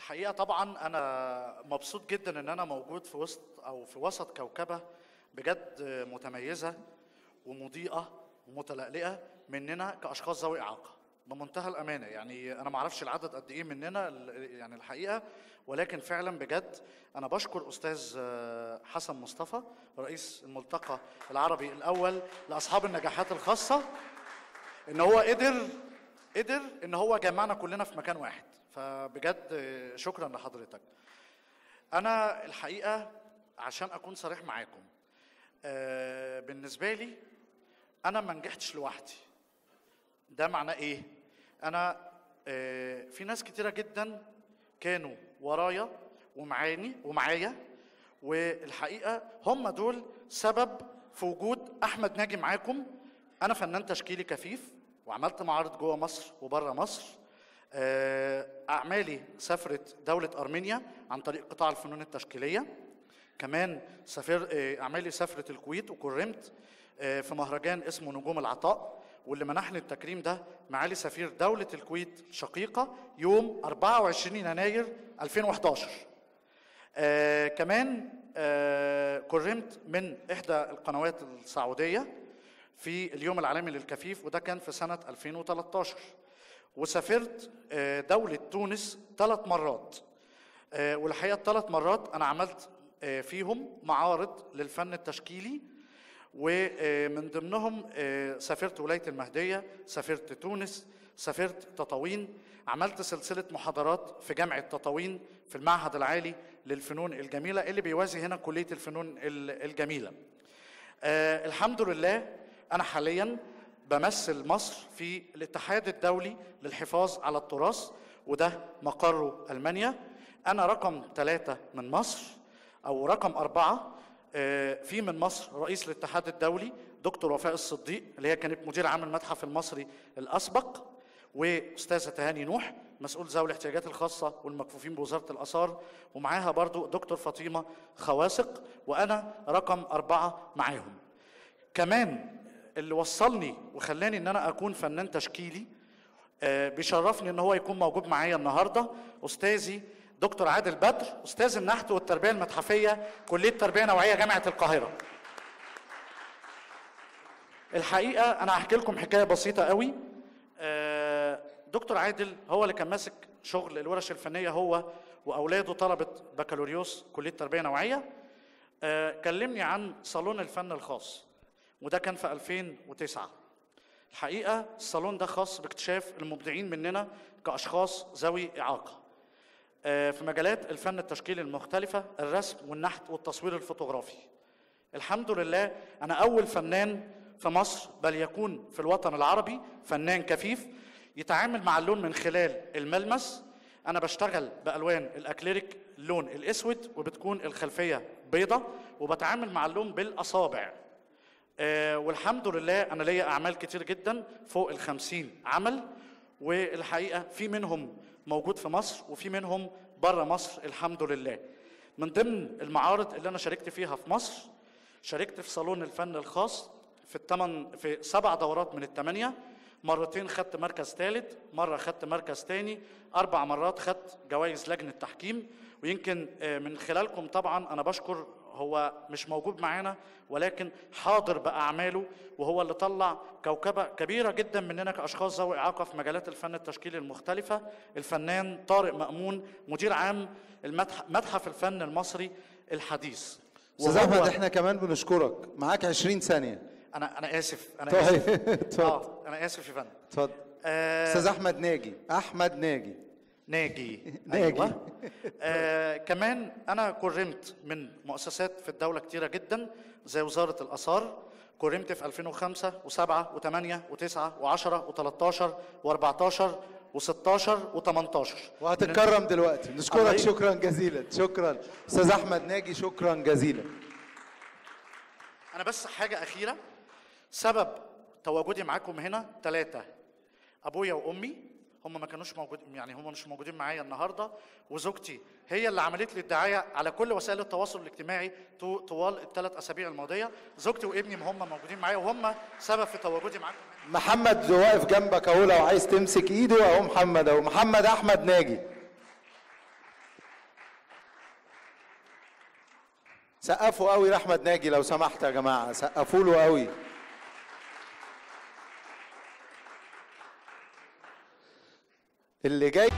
الحقيقه طبعا انا مبسوط جدا ان انا موجود في وسط او في وسط كوكبه بجد متميزه ومضيئه ومتلألئه مننا كاشخاص ذوي اعاقه بمنتهى الامانه يعني انا ما اعرفش العدد قد ايه مننا ال- يعني الحقيقه ولكن فعلا بجد انا بشكر استاذ آه، حسن مصطفى رئيس الملتقى العربي الاول لاصحاب النجاحات الخاصه ان هو قدر قدر ان هو جمعنا كلنا في مكان واحد فبجد آه، شكرا لحضرتك انا الحقيقه عشان اكون صريح معاكم آه، بالنسبه لي انا ما نجحتش لوحدي ده معناه ايه انا آه، في ناس كتيره جدا كانوا ورايا ومعاني ومعايا والحقيقه هم دول سبب في وجود احمد ناجي معاكم انا فنان تشكيلي كفيف وعملت معارض جوه مصر وبره مصر آه، اعمالي سافرت دوله ارمينيا عن طريق قطاع الفنون التشكيليه كمان سافر آه، اعمالي سافرت الكويت وكرمت آه، في مهرجان اسمه نجوم العطاء واللي منحني التكريم ده معالي سفير دولة الكويت شقيقة يوم 24 يناير 2011 آه كمان آه كرمت من إحدى القنوات السعودية في اليوم العالمي للكفيف وده كان في سنة 2013 وسافرت آه دولة تونس ثلاث مرات آه والحقيقة الثلاث مرات أنا عملت آه فيهم معارض للفن التشكيلي ومن ضمنهم آه، سافرت ولاية المهدية سافرت تونس سافرت تطاوين عملت سلسلة محاضرات في جامعة تطاوين في المعهد العالي للفنون الجميلة اللي بيوازي هنا كلية الفنون ال- الجميلة آه، الحمد لله أنا حاليا بمثل مصر في الاتحاد الدولي للحفاظ على التراث وده مقره ألمانيا أنا رقم ثلاثة من مصر أو رقم أربعة آه، في من مصر رئيس الاتحاد الدولي دكتور وفاء الصديق اللي هي كانت مدير عام المتحف المصري الأسبق واستاذه تهاني نوح مسؤول ذوي الاحتياجات الخاصه والمكفوفين بوزاره الاثار ومعاها برضو دكتور فاطمه خواسق وانا رقم اربعه معاهم كمان اللي وصلني وخلاني ان انا اكون فنان تشكيلي آه، بيشرفني ان هو يكون موجود معايا النهارده استاذي دكتور عادل بدر استاذ النحت والتربيه المتحفيه كليه تربيه نوعيه جامعه القاهره الحقيقه انا هحكي لكم حكايه بسيطه قوي آه، دكتور عادل هو اللي كان ماسك شغل الورش الفنيه هو واولاده طلبه بكالوريوس كليه تربيه نوعيه آه، كلمني عن صالون الفن الخاص وده كان في 2009 الحقيقه الصالون ده خاص باكتشاف المبدعين مننا كاشخاص ذوي اعاقه آه، في مجالات الفن التشكيلي المختلفه الرسم والنحت والتصوير الفوتوغرافي الحمد لله انا اول فنان في مصر بل يكون في الوطن العربي فنان كفيف يتعامل مع اللون من خلال الملمس انا بشتغل بالوان الاكليريك اللون الاسود وبتكون الخلفيه بيضة وبتعامل مع اللون بالاصابع آه، والحمد لله انا ليا اعمال كتير جدا فوق الخمسين عمل والحقيقه في منهم موجود في مصر وفي منهم بره مصر الحمد لله من ضمن المعارض اللي انا شاركت فيها في مصر شاركت في صالون الفن الخاص في الثمان في سبع دورات من الثمانيه مرتين خدت مركز ثالث مره خدت مركز ثاني اربع مرات خدت جوائز لجنه تحكيم ويمكن آه، من خلالكم طبعا انا بشكر هو مش موجود معانا ولكن حاضر باعماله وهو اللي طلع كوكبه كبيره جدا مننا كاشخاص ذوي اعاقه في مجالات الفن التشكيلي المختلفه الفنان طارق مامون مدير عام المتحف متحف الفن المصري الحديث استاذ وهو- احمد احنا كمان بنشكرك معاك 20 ثانيه انا انا اسف انا طيب اسف اتفضل اه انا اسف يا فندم اتفضل آه، استاذ احمد ناجي احمد ناجي ناجي ناجي. أيوة. آه كمان انا كرمت من مؤسسات في الدوله كتيره جدا زي وزاره الاثار كرمت في 2005 و7 و8 و9 و10 و13 و14 و16 و18 وهتتكرم دلوقتي الله نشكرك يك- شكرا جزيلا شكرا استاذ احمد ناجي شكرا جزيلا انا بس حاجه اخيره سبب تواجدي معاكم هنا ثلاثه ابويا وامي هم ما كانوش موجودين يعني هم مش موجودين معايا النهارده وزوجتي هي اللي عملت لي الدعايه على كل وسائل التواصل الاجتماعي طو- طوال الثلاث اسابيع الماضيه زوجتي وابني ما هم موجودين معايا وهم سبب في تواجدي معاكم هنا. محمد واقف جنبك اهو لو عايز تمسك ايده اهو محمد اهو محمد احمد ناجي سقفوا قوي لاحمد ناجي لو سمحت يا جماعه سقفوا له قوي اللي جاي